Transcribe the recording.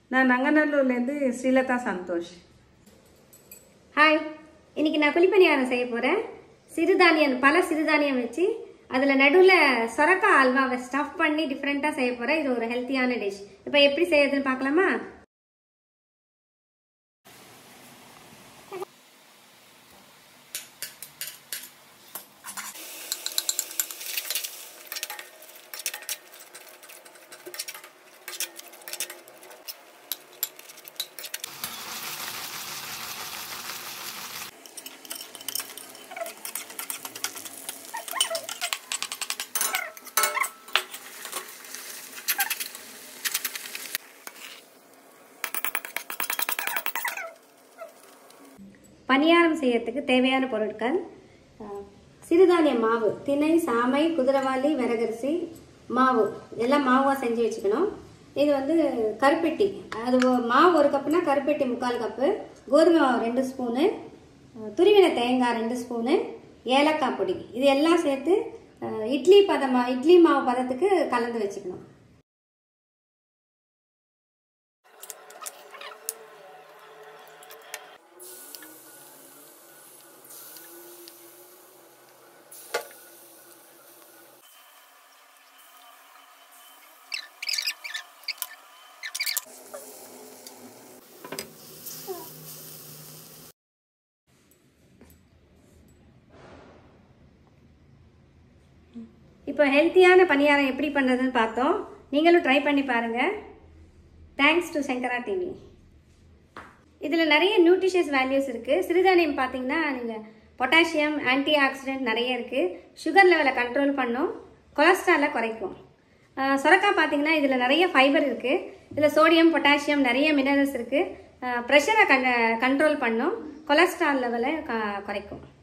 நான் நங்கநல்லூர்லேருந்து ஸ்ரீலதா சந்தோஷ் ஹாய் இன்னைக்கு நான் குழிப்பணியாரம் செய்ய போகிறேன் சிறுதானியம் பல சிறுதானியம் வச்சு அதில் நடுவில் சொரக்கா அல்வாவை ஸ்டஃப் பண்ணி டிஃப்ரெண்ட்டாக செய்ய போகிறேன் இது ஒரு ஹெல்த்தியான டிஷ் இப்போ எப்படி செய்யறதுன்னு பார்க்கலாமா பணியாரம் செய்யறதுக்கு தேவையான பொருட்கள் அஹ், சிறுதானிய மாவு திணை சாமை குதிரவாளி விறகரிசி மாவு எல்லாம் மாவாக செஞ்சு வச்சுக்கணும் இது வந்து கருப்பெட்டி அது ஒ- மாவு ஒரு கப்புனா கருப்பெட்டி முக்கால் கப்பு கோதுமை மாவு ரெண்டு ஸ்பூனு அஹ், துருவின தேங்காய் ரெண்டு ஸ்பூனு ஏலக்காய் பொடி இது எல்லாம் சேர்த்து அஹ், இட்லி பதமா இட்லி மாவு பதத்துக்கு கலந்து வச்சுக்கணும் இப்போ ஹெல்த்தியான பணியாரம் எப்படி பண்ணுறதுன்னு பார்த்தோம் நீங்களும் ட்ரை பண்ணி பாருங்கள் தேங்க்ஸ் டு சங்கரா டிவி இதில் நிறைய நியூட்ரிஷியஸ் வேல்யூஸ் இருக்குது சிறுதானியம் பார்த்தீங்கன்னா நீங்கள் பொட்டாசியம் ஆன்டி ஆக்சிடென்ட் நிறைய இருக்குது சுகர் லெவலை கண்ட்ரோல் பண்ணும் கொலஸ்ட்ராலை குறைக்கும் ஆஹ் சொரக்காய் பார்த்தீங்கன்னா இதில் நிறைய ஃபைபர் இருக்குது இதில் சோடியம் பொட்டாசியம் நிறைய மினரல்ஸ் இருக்குது ப்ரெஷரை கண்ட்ரோல் பண்ணும் கொலஸ்ட்ரால் லெவலை க குறைக்கும்